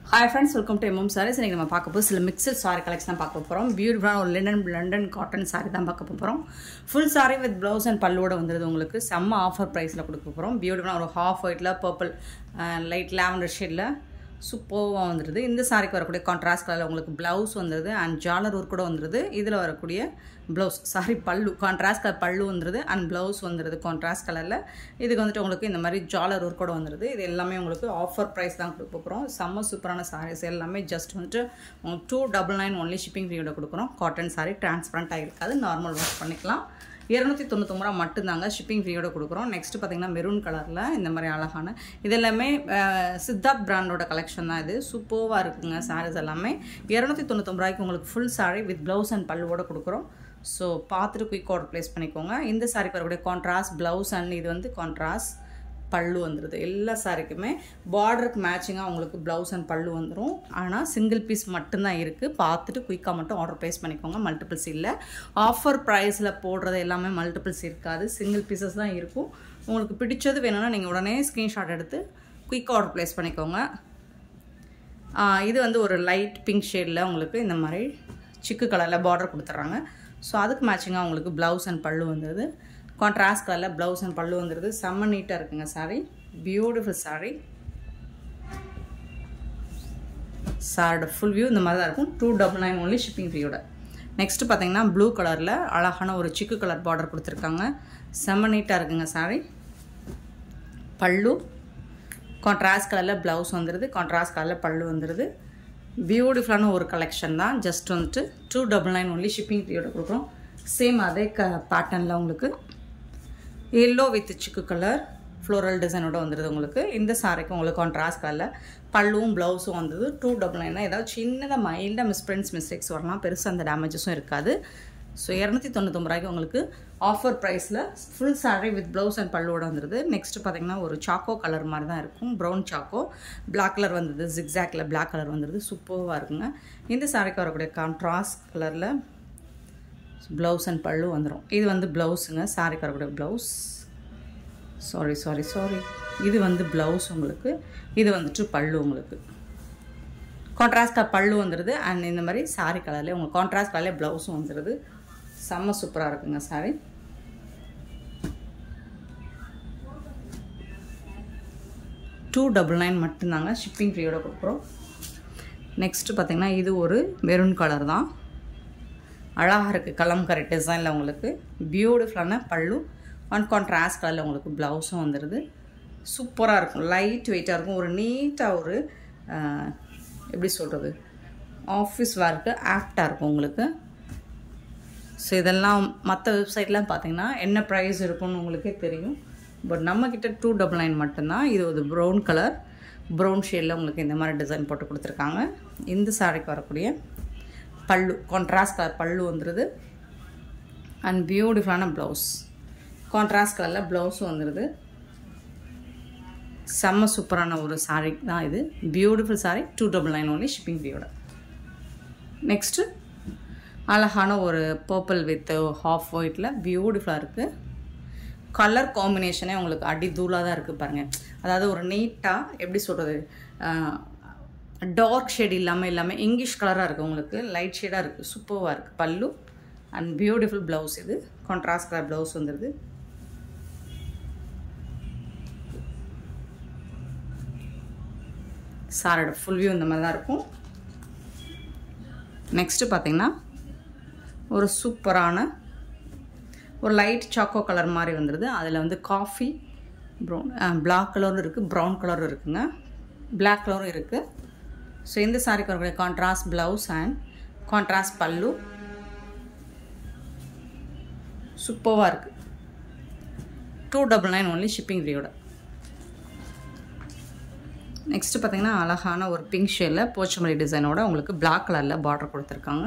hi friends welcome to MM saris இன்றைக்கி நம்ம பார்க்க போது சில மிக்சட் சாரி கலெக்ஷன் தான் பார்க்க போகிறோம் பியூட்டிஃபுல்லான ஒரு லண்டன் லண்டன் காட்டன் சாரி தான் பார்க்க போகிறோம் full sari with blouse and பல்லோட வந்துருது உங்களுக்கு செம்ம ஆஃபர் ப்ரைஸில் கொடுக்க போகிறோம் பியூட்டிஃபுல்லான ஒரு ஹாஃப் ஒயிட்டில் பர்பிள் லைட் லாவெண்டர் ஷேடில் சூப்பர்வாக வந்துடுது இந்த சாரிக்கு வரக்கூடிய கான்ட்ராஸ்ட் கலரில் உங்களுக்கு ப்ளவுஸ் வந்துடுது அண்ட் ஜாலர் ஒர்க் கூட வந்துடுது இதில் வரக்கூடிய ப்ளவுஸ் சாரி பல்லு கான்ட்ராஸ்ட் கலர் பல்லு வந்துடுது அண்ட் ப்ளவுஸ் வந்துடுது கான்ட்ராஸ்ட் கலரில் இதுக்கு வந்துட்டு உங்களுக்கு இந்த மாதிரி ஜாலர் ஒர்க் கூட வந்துடுது இது எல்லாமே உங்களுக்கு ஆஃபர் ப்ரைஸ் தான் கொடுக்க போகிறோம் செம்ம சூப்பரான சாரீஸ் எல்லாமே ஜஸ்ட் வந்துட்டு உங்களுக்கு two double nine only shipping ஃப்ரீயோட கொடுக்குறோம் காட்டன் சாரி டிரான்ஸ்பரண்ட்டாக இருக்காது நார்மல் வாஷ் பண்ணிக்கலாம் இரநூத்தி தொண்ணூத்தொம்பது ரூபா மட்டும்தாங்க ஷிப்பிங் ஃப்ரீயோட கொடுக்குறோம் நெக்ஸ்ட் பார்த்தீங்கன்னா மெரூன் கலரில் இந்த மாதிரி அழகான இது எல்லாமே அஹ், சித்தார்த் பிராண்டோட கலெக்ஷன் தான் இது சூப்பர்வாக இருக்குங்க சாரீஸ் எல்லாமே இரநூத்தி தொண்ணூத்தொம்பது ரூபாய்க்கு உங்களுக்கு full sari with blouse and பல்லுவோட கொடுக்குறோம் ஸோ பார்த்துட்டு குயிக் ஆர்டர் ப்ளேஸ் பண்ணிக்கோங்க இந்த சாரிக்கு வரக்கூடிய கான்ட்ராஸ்ட் ப்ளவுஸ் அண்ட் இது வந்து கான்ட்ராஸ்ட் பல்லு வந்துடுது எல்லா சாரிக்குமே பார்டருக்கு மேட்சிங்காக உங்களுக்கு ப்ளவுஸ் அண்ட் பல்லு வந்துடும் ஆனால் சிங்கிள் பீஸ் மட்டும்தான் இருக்குது பார்த்துட்டு குயிக்காக மட்டும் ஆர்டர் ப்ளேஸ் பண்ணிக்கோங்க மல்டிபிள்ஸ் இல்லை ஆஃபர் ப்ரைஸில் போடுறது எல்லாமே மல்டிபிள்ஸ் இருக்காது சிங்கிள் பீசஸ் தான் இருக்கும் உங்களுக்கு பிடிச்சது வேணும்னா நீங்கள் உடனே ஸ்க்ரீன்ஷாட் எடுத்து குயிக்காக ஆர்டர் ப்ளேஸ் பண்ணிக்கோங்க ஆ, இது வந்து ஒரு லைட் பிங்க் ஷேடில் உங்களுக்கு இந்த மாதிரி சிக்கு கலரில் பார்டர் கொடுத்துட்றாங்க ஸோ அதுக்கு மேட்சிங்காக உங்களுக்கு ப்ளவுஸ் அண்ட் பல்லு வந்துடுது கான்ட்ராஸ்ட் கலரில் ப்ளவுஸ் அண்ட் பல்லு வந்துடுது செம்ம நீட்டாக இருக்குங்க சாரி பியூட்டிஃபுல் சாரி சாரோட ஃபுல் வியூ இந்த மாதிரி தான் இருக்கும் two double nine only shipping ஃப்ரீயோட நெக்ஸ்ட் பார்த்தீங்கன்னா ப்ளூ கலரில் அழகான ஒரு சிக்கு கலர் பார்டர் கொடுத்துருக்காங்க செம்ம நீட்டாக இருக்குங்க சாரி பல்லு கான்ட்ராஸ்ட் கலரில் ப்ளவுஸ் வந்துடுது கான்ட்ராஸ்ட் கலரில் பல்லு வந்துடுது பியூட்டிஃபுல்லான ஒரு கலெக்ஷன் தான் ஜஸ்ட் வந்துட்டு two double nine only shipping ஃப்ரீயோட கொடுக்குறோம் சேம் அதே க பேட்டர்னில் உங்களுக்கு எல்லோ வித் சிக்கு கலர் ஃப்ளோரல் டிசைனோட வந்துடுது உங்களுக்கு இந்த சாரிக்கு உங்களுக்கு கான்ட்ராஸ்ட் கலரில் பல்லுவும் ப்ளவுஸும் வந்தது டூ டபுள் நைனா ஏதாவது சின்னதாக மைல்டாக மிஸ்பிரிண்ட்ஸ் மிஸ்டேக்ஸ் வரலாம் பெருசாக அந்த டேமேஜஸும் இருக்காது ஸோ இரநூத்தி தொண்ணூத்தொம்பது ரூபாய்க்கு உங்களுக்கு ஆஃபர் ப்ரைஸில் full sari with blouse and பல்லுவோட வந்துடுது நெக்ஸ்ட் பார்த்தீங்கன்னா ஒரு சாக்கோ கலர் மாதிரி தான் இருக்கும் ப்ரௌன் சாக்கோ Black கலர் வந்தது ஜிக்ஸாக்ல Black கலர் வந்துடுது சூப்பராக இருக்குங்க இந்த சாரிக்கு வரக்கூடிய கான்ட்ராஸ்ட் கலரில் ப்ளவுஸ் அண்ட் பல்லு வந்துடும் இது வந்து ப்ளவுஸுங்க சாரிக்கு வரக்கூடிய ப்ளவுஸ் சாரி சாரி சாரி இது வந்து ப்ளவுஸ் உங்களுக்கு இது வந்துட்டு பல்லு உங்களுக்கு கான்ட்ராஸ்ட் பல்லு வந்துடுது அண்ட் இந்த மாதிரி சாரி கலர்லேயே உங்களுக்கு கான்ட்ராஸ்ட் கலர்லேயே ப்ளவுஸும் வந்துடுது செம்ம சூப்பராக இருக்குங்க சாரி டூ டபுள் நைன் மட்டும்தாங்க ஷிப்பிங் ஃப்ரீயோட கொடுக்குறோம் நெக்ஸ்ட்டு பார்த்தீங்கன்னா இது ஒரு மெரூன் கலர் தான் அழகாக இருக்குது கலம்கரை டிசைனில் உங்களுக்கு பியூட்டிஃபுல்லான பல்லு ஒன் கான்ட்ராஸ்ட் கலரில் உங்களுக்கு ப்ளவுஸும் வந்துடுது சூப்பராக இருக்கும் லைட் வெயிட்டாக இருக்கும் ஒரு நீட்டாக ஒரு ஆஹ், எப்படி சொல்கிறது ஆஃபீஸ் ஒர்க்கு ஆப்டாக இருக்கும் உங்களுக்கு ஸோ இதெல்லாம் மற்ற வெப்சைட்லாம் பார்த்தீங்கன்னா என்ன ப்ரைஸ் இருக்கும்னு உங்களுக்கே தெரியும் பட் நம்மக்கிட்ட டூ டபுள் நைன் மட்டும்தான் இது ஒரு ப்ரௌன் கலர் ப்ரௌன் ஷேடில் உங்களுக்கு இந்த மாதிரி டிசைன் போட்டு கொடுத்துருக்காங்க இந்த சாரிக்கு வரக்கூடிய பல்லு கான்ட்ராஸ்ட் கலர் பல்லு வந்துடுது அண்ட் பியூட்டிஃபுல்லான ப்ளவுஸ் கான்ட்ராஸ்ட் கலரில் ப்ளவுஸும் வந்துடுது செம்ம சூப்பரான ஒரு சாரீ தான் இது beautiful sari two double nine only shipping ஃப்ரீயோட நெக்ஸ்ட்டு அழகான ஒரு பர்பிள் வித் ஹாஃப் ஒயிட்டில் பியூட்டிஃபுல்லாக இருக்குது கலர் காம்பினேஷனே உங்களுக்கு அடி தூளாக தான் இருக்குது பாருங்கள் அதாவது ஒரு நீட்டாக எப்படி சொல்கிறது டார்க் ஷேட் இல்லாமல் இல்லாமல் இங்கிலீஷ் கலராக இருக்குது உங்களுக்கு லைட் ஷேடாக இருக்குது சூப்பராக இருக்குது பல்லு அண்ட் பியூட்டிஃபுல் ப்ளவுஸ் இது கான்ட்ராஸ்ட் கலர் ப்ளவுஸ் வந்துடுது சாரோட ஃபுல் வியூ இந்த மாதிரி தான் இருக்கும் நெக்ஸ்ட்டு பார்த்தீங்கன்னா ஒரு சூப்பரான ஒரு லைட் சாக்கோ கலர் மாதிரி வந்துடுது அதில் வந்து காஃபி ப்ரௌன் பிளாக் கலரும் இருக்குது ப்ரௌன் கலரும் இருக்குங்க Black கலரும் இருக்குது ஸோ இந்த சாரிக்கு வரக்கூடிய கான்ட்ராஸ்ட் ப்ளவுஸ் அண்ட் கான்ட்ராஸ்ட் பல்லு சூப்பராக இருக்குது two double nine only shipping ஃப்ரீயோட நெக்ஸ்ட்டு பார்த்தீங்கன்னா அழகான ஒரு பிங்க் ஷேடில் போச்சமல்லி டிசைனோட உங்களுக்கு Black கலரில் பார்டர் கொடுத்துருக்காங்க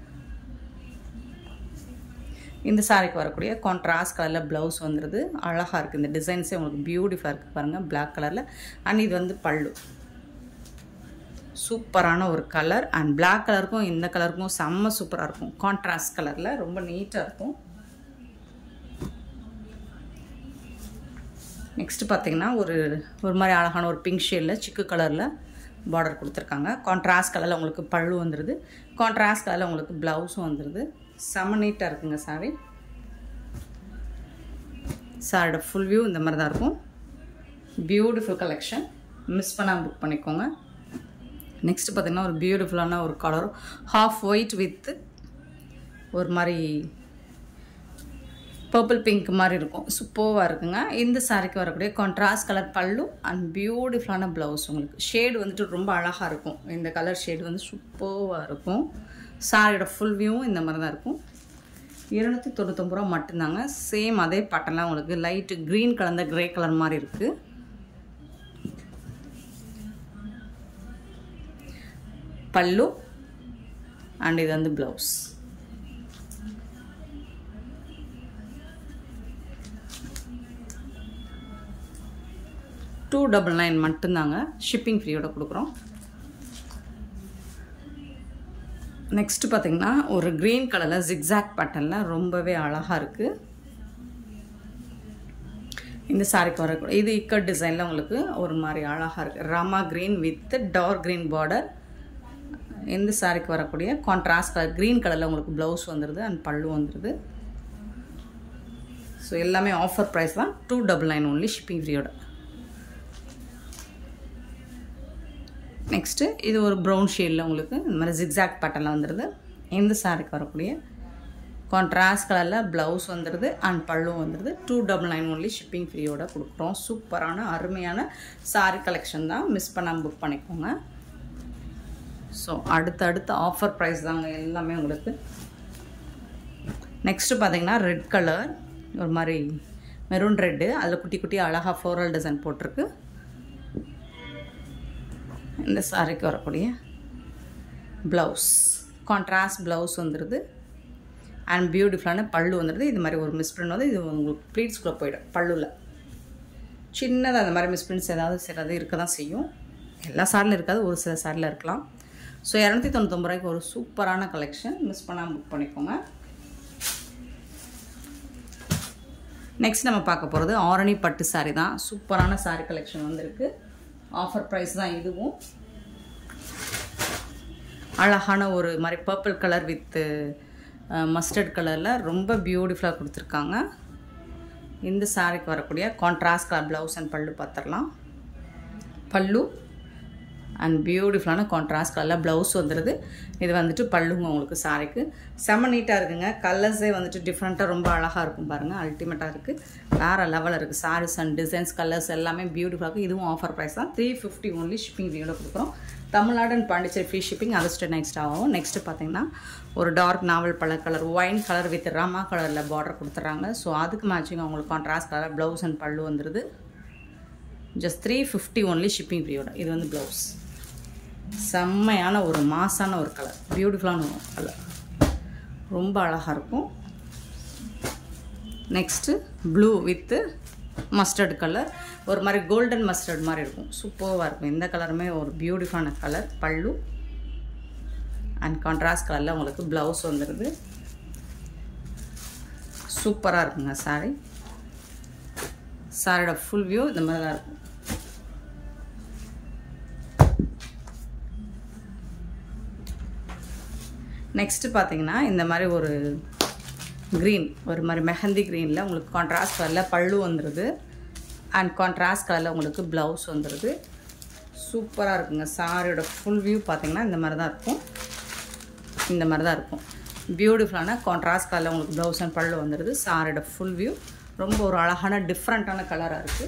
இந்த சாரிக்கு வரக்கூடிய கான்ட்ராஸ்ட் கலரில் ப்ளவுஸ் வந்துடுது அழகாக இருக்குது இந்த டிசைன்ஸே உங்களுக்கு பியூட்டிஃபுல்லாக இருக்குது பாருங்கள் Black கலரில் அண்ட் இது வந்து பல்லு சூப்பரான ஒரு கலர் அண்ட் Black கலருக்கும் இந்த கலருக்கும் செம்ம சூப்பராக இருக்கும் கான்ட்ராஸ்ட் கலரில் ரொம்ப நீட்டாக இருக்கும் நெக்ஸ்ட்டு பார்த்தீங்கன்னா ஒரு ஒரு மாதிரி அழகான ஒரு பிங்க் ஷேடில் சிக்கு கலரில் பார்டர் கொடுத்துருக்காங்க கான்ட்ராஸ்ட் கலரில் உங்களுக்கு பல்லு வந்துடுது கான்ட்ராஸ்ட் கலரில் உங்களுக்கு ப்ளவுஸும் வந்துடுது செம நீட்டாக இருக்குங்க சாரி சாரோட ஃபுல் வியூ இந்த மாதிரி தான் இருக்கும் பியூட்டிஃபுல் கலெக்ஷன் மிஸ் பண்ணாமல் புக் பண்ணிக்கோங்க நெக்ஸ்ட் பார்த்திங்கன்னா ஒரு பியூட்டிஃபுல்லான ஒரு கலர் ஹாஃப் ஒயிட் வித் ஒரு மாதிரி பர்பிள் பிங்க் மாதிரி இருக்கும் சூப்பர்வாக இருக்குங்க இந்த சாரிக்கு வரக்கூடிய கான்ட்ராஸ்ட் கலர் பல்லு அண்ட் பியூட்டிஃபுல்லான ப்ளவுஸ் உங்களுக்கு ஷேடு வந்துட்டு ரொம்ப அழகாக இருக்கும் இந்த கலர் ஷேடு வந்து சூப்பர்வாக இருக்கும் சாரியோட ஃபுல் வியூவும் இந்த மாதிரி தான் இருக்கும் இருநூற்றி தொண்ணூத்தொம்பது ரூபா மட்டும்தாங்க சேம் அதே பட்டன்லாம் உங்களுக்கு லைட்டு க்ரீன் கலந்த க்ரே கலர் மாதிரி இருக்குது பல்லு அண்ட் இது வந்து ப்ளவுஸ் டூ டபுள் நைன் மட்டும்தாங்க ஷிப்பிங் ஃப்ரீயோட கொடுக்குறோம் நெக்ஸ்ட்டு பார்த்தீங்கன்னா ஒரு க்ரீன் கலரில் ஜிக்ஸாக் பேட்டர்னில் ரொம்பவே அழகாக இருக்குது இந்த சாரிக்கு வரக்கூடிய இது இக்கட் டிசைனில் உங்களுக்கு ஒரு மாதிரி அழகாக இருக்குது Rama green with dark green border இந்த சாரிக்கு வரக்கூடிய கான்ட்ராஸ்ட் கலர் க்ரீன் கலரில் உங்களுக்கு ப்ளவுஸ் வந்துடுது அண்ட் பல்லு வந்துடுது ஸோ எல்லாமே ஆஃபர் ப்ரைஸ் தான் two double nine only shipping ஃப்ரீயோட நெக்ஸ்ட்டு இது ஒரு ப்ரௌன் ஷேடில் உங்களுக்கு இந்த மாதிரி ஜிக்ஸாக் பேட்டர்னில் வந்துடுது இந்த சாரிக்கு வரக்கூடிய கான்ட்ராஸ்ட் கலரில் ப்ளவுஸ் வந்துடுது அண்ட் பல்லும் வந்துடுது two double nine only shipping ஃப்ரீயோட கொடுக்குறோம் சூப்பரான அருமையான சாரி கலெக்ஷன் தான் மிஸ் பண்ணாமல் புக் பண்ணிக்கோங்க ஸோ அடுத்தடுத்த ஆஃபர் ப்ரைஸ் தாங்க எல்லாமே உங்களுக்கு நெக்ஸ்ட்டு பார்த்தீங்கன்னா ரெட் கலர் ஒரு மாதிரி மெரூன் ரெட்டு அதில் குட்டி குட்டி அழகாக ஃப்ளோரல் டிசைன் போட்டிருக்கு இந்த சாரிக்கு வரக்கூடிய ப்ளவுஸ் கான்ட்ராஸ்ட் ப்ளவுஸ் வந்துடுது அண்ட் பியூட்டிஃபுல்லான பல்லு வந்துடுது இது மாதிரி ஒரு மிஸ்பிரிண்ட் வந்து இது உங்களுக்கு ப்ளீட்ஸ்குள்ளே போயிடும் பல்லுவில் சின்னதாக அந்த மாதிரி மிஸ்பிரிண்ட்ஸ் ஏதாவது சிலது இருக்க தான் செய்யும் எல்லா சாரிலும் இருக்காது ஒரு சில சாரியில் இருக்கலாம் ஸோ இரநூத்தி தொண்ணூத்தொம்பது ரூபாய்க்கு ஒரு சூப்பரான கலெக்ஷன் மிஸ் பண்ணாமல் புக் பண்ணிக்கோங்க நெக்ஸ்ட் நம்ம பார்க்க போகிறது ஆரணி பட்டு சாரி தான் சூப்பரான சாரி கலெக்ஷன் வந்திருக்கு ஆஃபர் ப்ரைஸ் தான் இதுவும் அழகான ஒரு மாதிரி பர்பிள் கலர் வித்து மஸ்டர்ட் கலரில் ரொம்ப பியூட்டிஃபுல்லாக கொடுத்துருக்காங்க இந்த சாரிக்கு வரக்கூடிய கான்ட்ராஸ்ட் கலர் ப்ளவுஸ் அண்ட் பல்லு பார்த்துடலாம் பல்லு அண்ட் பியூட்டிஃபுல்லான கான்ட்ராஸ்ட் கலரில் ப்ளவுஸ் வந்துடுது இது வந்துட்டு பல்லுங்க உங்களுக்கு சாரிக்கு செம்ம நீட்டாக இருக்குங்க கலர்ஸே வந்துட்டு டிஃப்ரெண்ட்டாக ரொம்ப அழகாக இருக்கும் பாருங்கள் அல்டிமேட்டாக இருக்குது வேறு லெவலில் இருக்குது சாரீஸ் அண்ட் டிசைன்ஸ் கலர்ஸ் எல்லாமே பியூட்டிஃபுல்லாக இருக்குது இதுவும் ஆஃபர் ப்ரைஸ் தான் த்ரீ ஃபிஃப்டி ஒன்லி ஷிப்பிங் வீடியோட கொடுக்குறோம் Tamil Nadu and Pondicherry free shipping அது நெக்ஸ்ட் ஆகும் நெக்ஸ்ட்டு பார்த்தீங்கன்னா ஒரு டார்க் நாவல் பழ கலர் ஒயின் கலர் வித் ராமா கலரில் பார்டர் கொடுத்துட்றாங்க ஸோ அதுக்கு மேட்சிங் அவங்களுக்கு கான்ட்ராஸ்ட் கலர் ப்ளவுஸ் அண்ட் பல்லு வந்துடுது just three fifty only shipping ஃப்ரீயோட இது வந்து ப்ளவுஸ் செம்மையான ஒரு மாசான ஒரு கலர் பியூட்டிஃபுல்லான ஒரு கலர் ரொம்ப அழகாக இருக்கும் next blue with mustard colour ஒரு மாதிரி கோல்டன் மஸ்டர்ட் மாதிரி இருக்கும் சூப்பராக இருக்கும் இந்த கலருமே ஒரு பியூட்டிஃபுல்லான கலர் பல்லு அண்ட் கான்ட்ராஸ்ட் கலரில் உங்களுக்கு ப்ளவுஸ் வந்துடுது சூப்பராக இருக்குங்க சாரி சாரியோட ஃபுல் வியூ இந்த மாதிரி தான் இருக்கும் நெக்ஸ்ட்டு பார்த்தீங்கன்னா இந்த மாதிரி ஒரு க்ரீன் ஒரு மாதிரி மெஹந்தி க்ரீனில் உங்களுக்கு கான்ட்ராஸ்ட் கலரில் பல்லு வந்துடுது அண்ட் கான்ட்ராஸ்ட் கலரில் உங்களுக்கு ப்ளவுஸ் வந்துடுது சூப்பராக இருக்குங்க சாரியோட ஃபுல் வியூ பார்த்தீங்கன்னா இந்த மாதிரி தான் இருக்கும் இந்த மாதிரி தான் இருக்கும் பியூட்டிஃபுல்லான கான்ட்ராஸ்ட் கலரில் உங்களுக்கு ப்ளவுஸ் அண்ட் பல்லு வந்துடுது சாரியோட ஃபுல் வியூ ரொம்ப ஒரு அழகான டிஃப்ரெண்ட்டான கலராக இருக்குது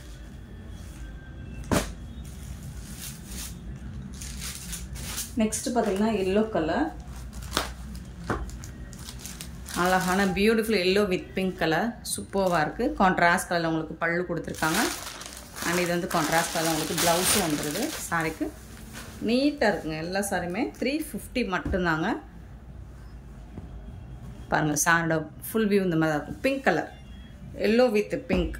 நெக்ஸ்ட்டு பார்த்தீங்கன்னா எல்லோ கலர் அழகான beautiful yellow with pink colour சூப்பராக இருக்குது கான்ட்ராஸ்ட் கலரில் உங்களுக்கு பல்லு கொடுத்துருக்காங்க அண்ட் இது வந்து கான்ட்ராஸ்ட் கலரில் உங்களுக்கு ப்ளவுஸும் வந்துடுது சாரிக்கு நீட்டாக இருக்குங்க எல்லா சாரியுமே த்ரீ ஃபிஃப்டி மட்டும்தாங்க பாருங்கள் சாரோட ஃபுல் வியூ இந்த மாதிரி தான் இருக்கும் pink colour yellow with pink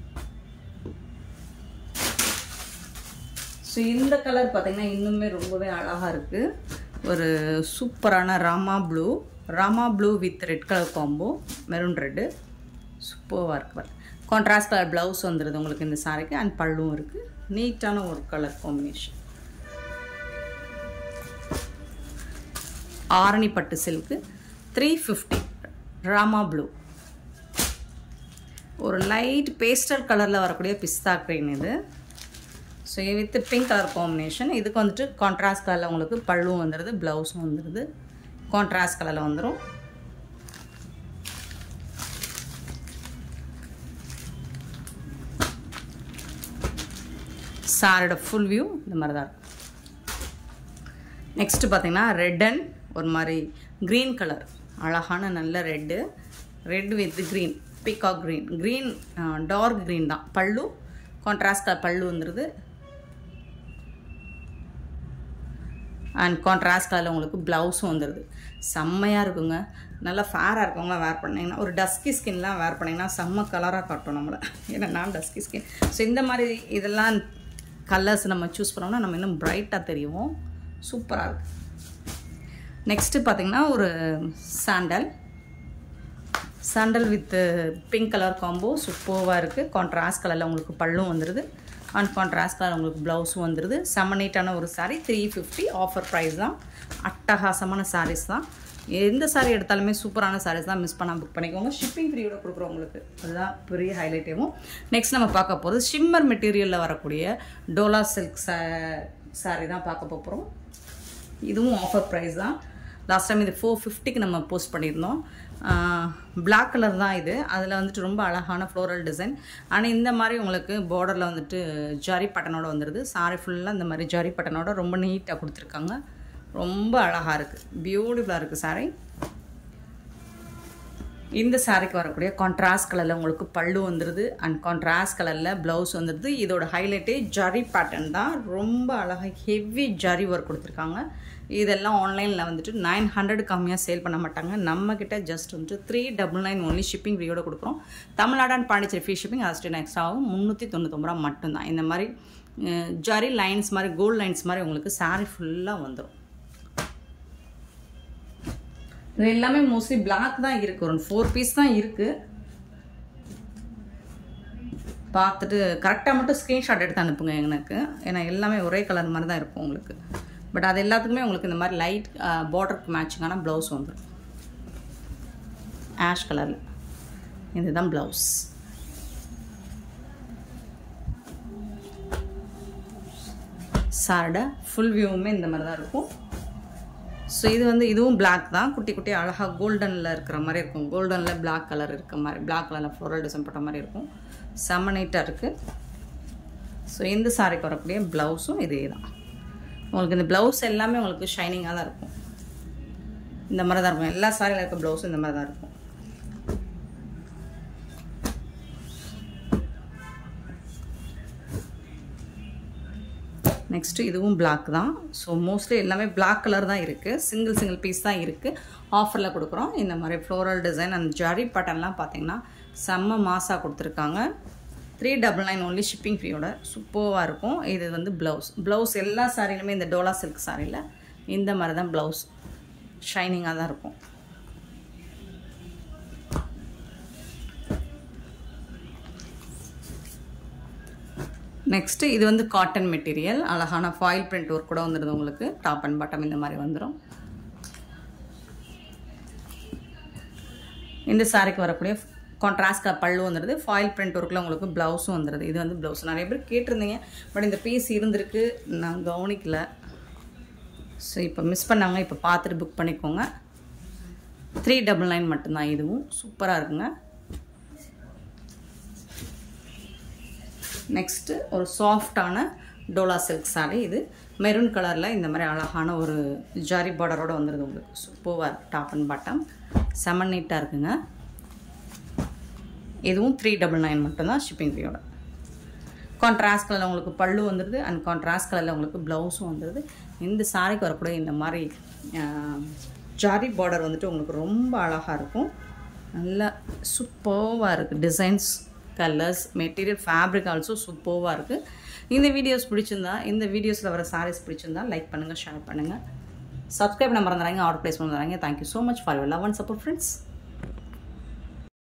so இந்த கலர் பார்த்திங்கன்னா இன்னுமே ரொம்பவே அழகாக இருக்குது ஒரு சூப்பரான Rama blue Rama blue with red colour combo maroon red சூப்பராக இருக்குது கான்ட்ராஸ்ட் கலர் ப்ளவுஸ் வந்துடுது உங்களுக்கு இந்த சாரிக்கு அண்ட் பல்லும் இருக்குது நீட்டான ஒரு கலர் காம்பினேஷன் ஆரணி பட்டு silk three fifty Rama blue ஒரு லைட் பேஸ்டல் கலரில் வரக்கூடிய பிஸ்தா க்ரீன் இது so with pink colour combination இதுக்கு வந்துட்டு கான்ட்ராஸ்ட் கலரில் உங்களுக்கு பல்லும் வந்துடுது ப்ளவுஸும் வந்துடுது கான்ட்ராஸ்ட் கலரில் வந்துடும் சாரோட ஃபுல் வியூ இந்த மாதிரி தான் இருக்கும் நெக்ஸ்ட்டு பார்த்தீங்கன்னா ரெட் அண்ட் ஒரு மாதிரி க்ரீன் கலர் அழகான நல்ல red red with green peacock green green dark green தான் பல்லு கான்ட்ராஸ்ட் கலர் பல்லு வந்துடுது அண்ட் கான்ட்ராஸ்ட் கலரில் உங்களுக்கு ப்ளவுஸும் வந்துடுது செம்மையாக இருக்குங்க நல்லா ஃபேராக இருக்கவங்களாம் வேர் பண்ணிங்கன்னா ஒரு டஸ்கி ஸ்கின்லாம் வேர் பண்ணிங்கன்னா செம்ம கலராக காட்டும் நம்மளை ஏன்னா நான் டஸ்கி ஸ்கின் ஸோ இந்த மாதிரி இதெல்லாம் கலர்ஸ் நம்ம சூஸ் பண்ணோம்னா நம்ம இன்னும் பிரைட்டாக தெரியும் சூப்பராக இருக்குது நெக்ஸ்ட்டு பார்த்திங்கன்னா ஒரு sandal sandal with pink colour combo சூப்பர்வாக இருக்குது கான்ட்ராஸ்ட் கலரில் உங்களுக்கு பல்லும் வந்துடுது அண்ட் கான்ட்ராஸ்ட் கலர் உங்களுக்கு ப்ளவுஸும் வந்துடுது செம்ம நீட்டான ஒரு sari three fifty offer price தான் அட்டகாசமான சாரீஸ் தான் எந்த சாரீ எடுத்தாலுமே சூப்பரான சாரீஸ் தான் மிஸ் பண்ணால் புக் பண்ணிக்கோங்க ஷிப்பிங் ஃப்ரீயோட கொடுக்குறோம் உங்களுக்கு அதுதான் பெரிய ஹைலைட்டேவும் நெக்ஸ்ட் நம்ம பார்க்க போகிறது ஷிம்மர் மெட்டீரியலில் வரக்கூடிய டோலா சில்க் சா சாரீ தான் பார்க்க போகிறோம் இதுவும் ஆஃபர் ப்ரைஸ் தான் லாஸ்ட் டைம் இது ஃபோர் ஃபிஃப்டிக்கு நம்ம போஸ்ட் பண்ணியிருந்தோம் பிளாக் கலர் தான் இது அதில் வந்துட்டு ரொம்ப அழகான ஃப்ளோரல் டிசைன் ஆனால் இந்த மாதிரி உங்களுக்கு பார்டரில் வந்துட்டு ஜரி பட்டனோட வந்துடுது சாரி ஃபுல்லாக இந்த மாதிரி ஜரி பட்டனோட ரொம்ப நீட்டாக கொடுத்துருக்காங்க ரொம்ப அழகாக இருக்குது பியூட்டிஃபுல்லாக இருக்குது சாரி இந்த சாரிக்கு வரக்கூடிய கான்ட்ராஸ்ட் கலரில் உங்களுக்கு பல்லு வந்துடுது அண்ட் கான்ட்ராஸ்ட் கலரில் ப்ளவுஸ் வந்துடுது இதோட ஹைலைட்டே ஜரி பேட்டர்ன் தான் ரொம்ப அழகாக ஹெவி ஜரி ஒர்க் கொடுத்துருக்காங்க இதெல்லாம் ஆன்லைனில் வந்துட்டு நைன் ஹண்ட்ரட் கம்மியாக சேல் பண்ண மாட்டாங்க நம்மக்கிட்ட ஜஸ்ட் வந்துட்டு three double nine only shipping ஃப்ரீயோட கொடுக்குறோம் Tamil Nadu and Pondicherry free shipping அசிஸ்டன் எக்ஸ்ட்ராவும் முந்நூற்றி தொண்ணூத்தொம்பது ரூபா மட்டும்தான் இந்த மாதிரி ஜரி லைன்ஸ் மாதிரி கோல்டு லைன்ஸ் மாதிரி உங்களுக்கு சாரீ ஃபுல்லாக வந்துடும் இது எல்லாமே மோஸ்ட்லி பிளாக் தான் இருக்குது ஒரு ஃபோர் பீஸ் தான் இருக்குது பார்த்துட்டு கரெக்டாக மட்டும் ஸ்க்ரீன்ஷாட் எடுத்து அனுப்புங்க எனக்கு ஏன்னா எல்லாமே ஒரே கலர் மாதிரி தான் இருக்கும் உங்களுக்கு பட் அது எல்லாத்துக்குமே உங்களுக்கு இந்த மாதிரி லைட் பார்டருக்கு மேட்சிங்கான ப்ளவுஸ் வந்துடும் ஆஷ் கலரில் இதுதான் ப்ளவுஸ் சாரோட ஃபுல் வியூவுமே இந்த மாதிரி தான் இருக்கும் ஸோ இது வந்து இதுவும் பிளாக் தான் குட்டி குட்டி அழகாக கோல்டனில் இருக்கிற மாதிரி இருக்கும் கோல்டனில் பிளாக் கலர் இருக்க மாதிரி பிளாக் கலரில் ஃப்ளோரல் டிசைன் போட்ட மாதிரி இருக்கும் செம்ம நீட்டாக இருக்குது ஸோ இந்த சாரிக்கு வரக்கூடிய ப்ளவுஸும் இதே தான் உங்களுக்கு இந்த ப்ளவுஸ் எல்லாமே உங்களுக்கு ஷைனிங்காக தான் இருக்கும் இந்த மாதிரி தான் இருக்கும் எல்லா சாரியில் இருக்க ப்ளவுஸும் இந்த மாதிரி தான் இருக்கும் நெக்ஸ்ட்டு இதுவும் பிளாக் தான் ஸோ மோஸ்ட்லி எல்லாமே பிளாக் கலர் தான் இருக்குது சிங்கிள் சிங்கிள் பீஸ் தான் இருக்குது ஆஃபரில் கொடுக்குறோம் இந்த மாதிரி ஃப்ளோரல் டிசைன் அந்த ஜரி பட்டன்லாம் பார்த்தீங்கன்னா செம்ம மாசாக கொடுத்துருக்காங்க three double nine only shipping ஃப்ரீயோட சூப்பராக இருக்கும் இது வந்து ப்ளவுஸ் ப்ளவுஸ் எல்லா சாரிலுமே இந்த டோலா சில்க் சாரியில் இந்த மாதிரி தான் ப்ளவுஸ் ஷைனிங்காக தான் இருக்கும் நெக்ஸ்ட்டு இது வந்து காட்டன் மெட்டீரியல் அழகான ஃபாயில் பிரிண்ட் ஒர்க் கூட வந்துடுது உங்களுக்கு டாப் அண்ட் பாட்டம் இந்த மாதிரி வந்துடும் இந்த சாரிக்கு வரக்கூடிய கான்ட்ராஸ்ட் பல்லு வந்துடுது ஃபாயில் பிரிண்ட் ஒர்க்கில் உங்களுக்கு ப்ளவுஸும் வந்துடுது இது வந்து ப்ளவுஸ் நிறைய பேர் கேட்டிருந்தீங்க பட் இந்த பீஸ் இருந்திருக்கு நான் கவனிக்கல ஸோ இப்போ மிஸ் பண்ணாங்க இப்போ பார்த்துட்டு புக் பண்ணிக்கோங்க த்ரீ டபுள் நைன் மட்டும்தான் இதுவும் சூப்பராக இருக்குங்க நெக்ஸ்ட்டு ஒரு சாஃப்டான டோலா சில்க் சாரி இது மெரூன் கலரில் இந்த மாதிரி அழகான ஒரு ஜாரி பார்டரோடு வந்துடுது உங்களுக்கு சூப்பராக டாப் அண்ட் பாட்டம் செமன் நீட்டாக இருக்குங்க இதுவும் த்ரீ டபுள் நைன் மட்டும்தான் ஷிப்பிங் ஃபீயோட கான்ட்ராஸ்ட் கலரில் உங்களுக்கு பல்லு வந்துடுது அண்ட் கான்ட்ராஸ்ட் கலரில் உங்களுக்கு ப்ளவுஸும் வந்துடுது இந்த சாரிக்கு வரக்கூடிய இந்த மாதிரி ஜாரி பார்டர் வந்துட்டு உங்களுக்கு ரொம்ப அழகாக இருக்கும் நல்லா சூப்பர்வாக இருக்குது designs colours material fabric also சூப்பர்வாக இருக்குது இந்த வீடியோஸ் பிடிச்சிருந்தா இந்த வீடியோஸில் வர சாரீஸ் பிடிச்சிருந்தா லைக் பண்ணுங்கள் ஷேர் பண்ணுங்கள் சப்ஸ்கிரைப் பண்ண மறந்துறாங்க ஆர்டர் ப்ளேஸ் பண்ணுறாங்க thank you so much for your love and support friends